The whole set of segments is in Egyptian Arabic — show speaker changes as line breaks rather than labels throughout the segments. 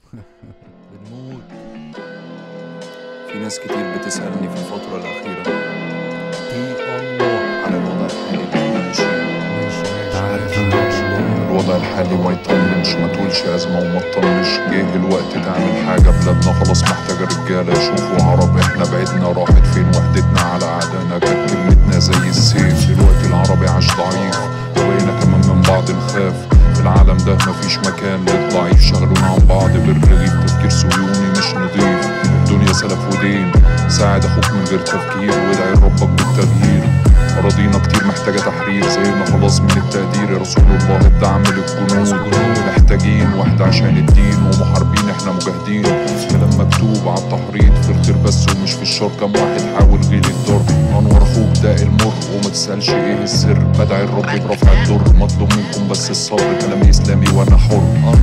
بنموت
في ناس كتير بتسألني في الفترة الأخيرة
تي الله
على الوضع الحالي اللي احنا عايشينه
مش
عارف
عارف
الوضع الحالي ما يطمنش ما تقولش أزمة وما تطنش جه الوقت تعمل حاجة بلادنا خلاص محتاجة رجالة يشوفوا عرب احنا بعدنا راحت فين وحدتنا على عدانا كانت كلمتنا زي السيف دلوقتي العربي عاش ضعيف وبقينا كمان من بعض نخاف في العالم ده مفيش مكان للضعيف شغلونا عن بعض بالرغيف تفكير صهيوني مش نضيف الدنيا سلف ودين ساعد اخوك من غير تفكير وادعي لربك بالتغيير أراضينا كتير محتاجة تحرير زينا خلاص من التقدير يا رسول الله الدعم للجنود محتاجين وحدة عشان الدين ومحاربين احنا مجاهدين كلام مكتوب على التحريض في الخير بس ومش في الشر كم واحد حاول غير الضر انور اخوك ده المر وما تسألش ايه السر بدعي الرب برفع الضر مطلوب منكم بس الصبر كلامي اسلامي وانا حر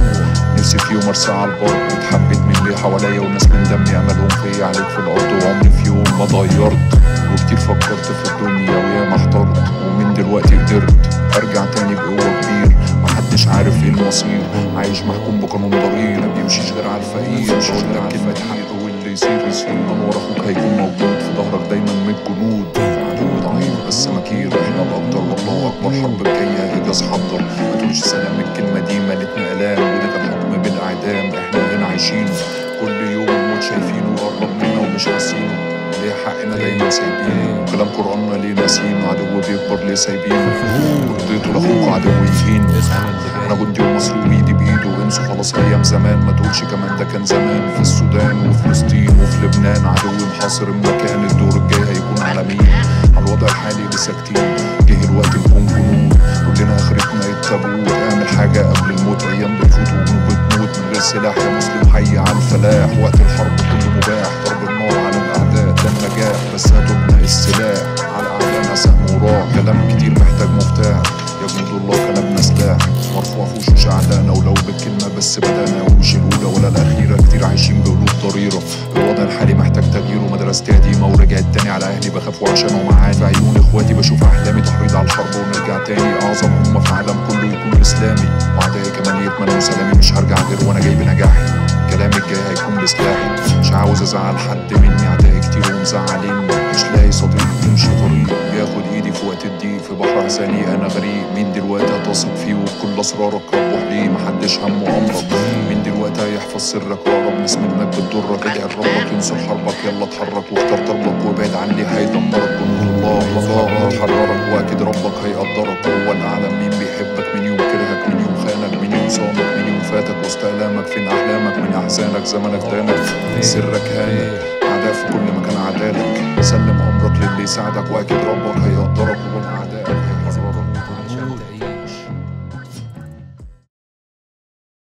نفسي في يوم ارسى على البر اتحبيت من اللي حواليا والناس من دمي املهم فيا عليك في الارض وعمري في يوم ما ضيرت وكتير فكرت في الدنيا وياما احترت ومن دلوقتي قدرت ارجع تاني بقوة كبير محدش عارف ايه المصير عايش محكوم بقانون ضرير ما بيمشيش غير على الفقير مش غير على كلمة حق واللي يصير يصير انور اخوك هيكون موجود في ظهرك دايما من الجنود عدو ضعيف بس مكير احنا الاكتر والله اكبر حرب الجاية هجاز حضر ما تقولش سلام الكلمة دي مالتنا الام وده كان حكم بالاعدام احنا هنا عايشين كل يوم الموت شايفينه قرب منا ومش حاسينه ليه حقنا دايما سايبينه كلام قرآننا ليه ناسينه عدو بيكبر ليه سايبينه ورضيته لاخوك عدو يهين انا جندي ومصري وايدي بايده انسوا خلاص ايام زمان ما تقولش كمان ده كان زمان في السودان وفلسطين وفي لبنان عدو محاصر المكان الدور الجاي هيكون على مين على الوضع الحالي اللي ساكتين جه الوقت نكون جنود كلنا اخرتنا التابوت اعمل حاجه قبل الموت ايام بتفوت وجنود بتموت من غير سلاح يا مسلم حي على الفلاح وقت الحرب كله مباح ضرب النار على الاعداء ده النجاح بس هاتوا لنا السلاح على اعدائنا سهم وراح كلام كتير محتاج مفتاح يا جنود الله كلامنا سلاح مرفوع في وشوش اعدائنا ولو بالكلمه بس بدانا ومش الاولى ولا الاخيره كتير عايشين بقلوب ضريره الوضع الحالي محتاج تغيير ومدرستي قديمه ورجعت تاني على اهلي بخاف وعشانهم معاني في عيون اخواتي بشوف احلامي تحريض على الحرب ونرجع تاني اعظم امه في العالم كله يكون اسلامي واعدائي كمان يتمنوا سلامي مش هرجع غير وانا جاي بنجاحي كلامي الجاي هيكون بسلاحي مش عاوز ازعل حد مني اعدائي كتير ومزعلين مش لاقي صديق يمشي طريق ياخد ايدي في وقت الضيق في بحر احزاني انا غريق مين دلوقتي هتثق فيه وبكل اسرارك ربح ليه محدش همه امرك مين دلوقتي هيحفظ سرك واقرب ناس منك بتضرك ادعي لربك ينصر حربك يلا اتحرك واختار طلبك وابعد عن اللي هيدمرك جنود الله الله هيحررك واكيد ربك هيقدرك هو الاعلم مين بيحبك مين يوم كرهك مين يوم خانك مين يوم صامك مين يوم فاتك وسط الامك فين احلامك من احزانك زمنك تانك سرك هانك اعداء في كل مكان عدالك سلم امرك للي يساعدك واكيد ربك هيقدرك وبالعكس